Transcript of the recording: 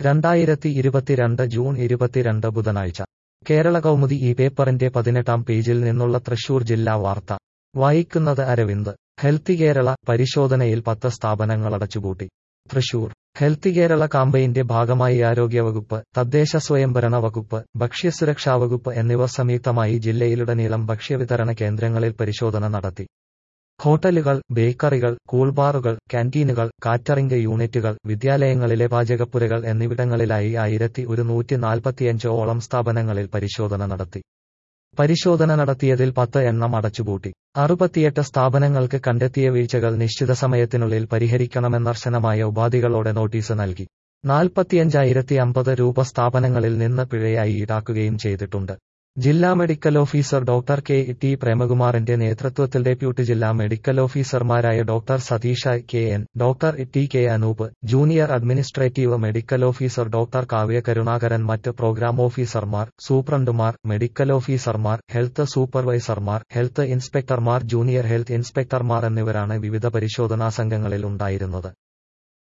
രണ്ടായിരത്തി ഇരുപത്തിരണ്ട് ജൂൺ ഇരുപത്തിരണ്ട് ബുധനാഴ്ച കേരള കൗമുദി ഈ പേപ്പറിന്റെ പതിനെട്ടാം പേജിൽ നിന്നുള്ള തൃശൂർ ജില്ലാ വാർത്ത വായിക്കുന്നത് അരവിന്ദ് ഹെൽത്തി കേരള പരിശോധനയിൽ പത്ത് സ്ഥാപനങ്ങൾ അടച്ചുപൂട്ടി തൃശൂർ ഹെൽത്തി കേരള കാമ്പയിന്റെ ഭാഗമായി ആരോഗ്യവകുപ്പ് തദ്ദേശ സ്വയംഭരണ വകുപ്പ് ഭക്ഷ്യസുരക്ഷാ വകുപ്പ് എന്നിവർ സംയുക്തമായി ജില്ലയിലുടനീളം ഭക്ഷ്യവിതരണ കേന്ദ്രങ്ങളിൽ പരിശോധന നടത്തി ഹോട്ടലുകൾ ബേക്കറികൾ കൂൾബാറുകൾ കാന്റീനുകൾ കാറ്ററിംഗ് യൂണിറ്റുകൾ വിദ്യാലയങ്ങളിലെ പാചകപ്പുരകൾ എന്നിവിടങ്ങളിലായി ആയിരത്തി ഒരുന്നൂറ്റി നാൽപ്പത്തിയഞ്ച് ഓളം സ്ഥാപനങ്ങളിൽ പരിശോധന നടത്തി പരിശോധന നടത്തിയതിൽ പത്ത് എണ്ണം അടച്ചുപൂട്ടി അറുപത്തിയെട്ട് സ്ഥാപനങ്ങൾക്ക് കണ്ടെത്തിയ വീഴ്ചകൾ നിശ്ചിത സമയത്തിനുള്ളിൽ പരിഹരിക്കണമെന്നർശനമായ ഉപാധികളോടെ നോട്ടീസ് നൽകി നാൽപ്പത്തിയഞ്ചായിരത്തി അമ്പത് രൂപ സ്ഥാപനങ്ങളിൽ നിന്ന് പിഴയായി ഈടാക്കുകയും ചെയ്തിട്ടുണ്ട് ജില്ലാ medical officer doctor K T പ്രേമകുമാറിന്റെ നേതൃത്വത്തിൽ ഡെപ്യൂട്ടി ജില്ലാ മെഡിക്കൽ ഓഫീസർമാരായ doctor Satheesha K N doctor T K Anoop junior administrative medical officer doctor Kavya Karunakaran മറ്റ് പ്രോഗ്രാം ഓഫീസർമാർ സൂപ്രണ്ടുമാർ മെഡിക്കൽ ഓഫീസർമാർ ഹെൽത്ത് സൂപ്പർവൈസർമാർ ഹെൽത്ത് ഇൻസ്പെക്ടർമാർ ജൂനിയർ ഹെൽത്ത് ഇൻസ്പെക്ടർമാർ എന്നിവരാണ് വിവിധ പരിശോധനാ സംഘങ്ങളിൽ ഉണ്ടായിരുന്നത്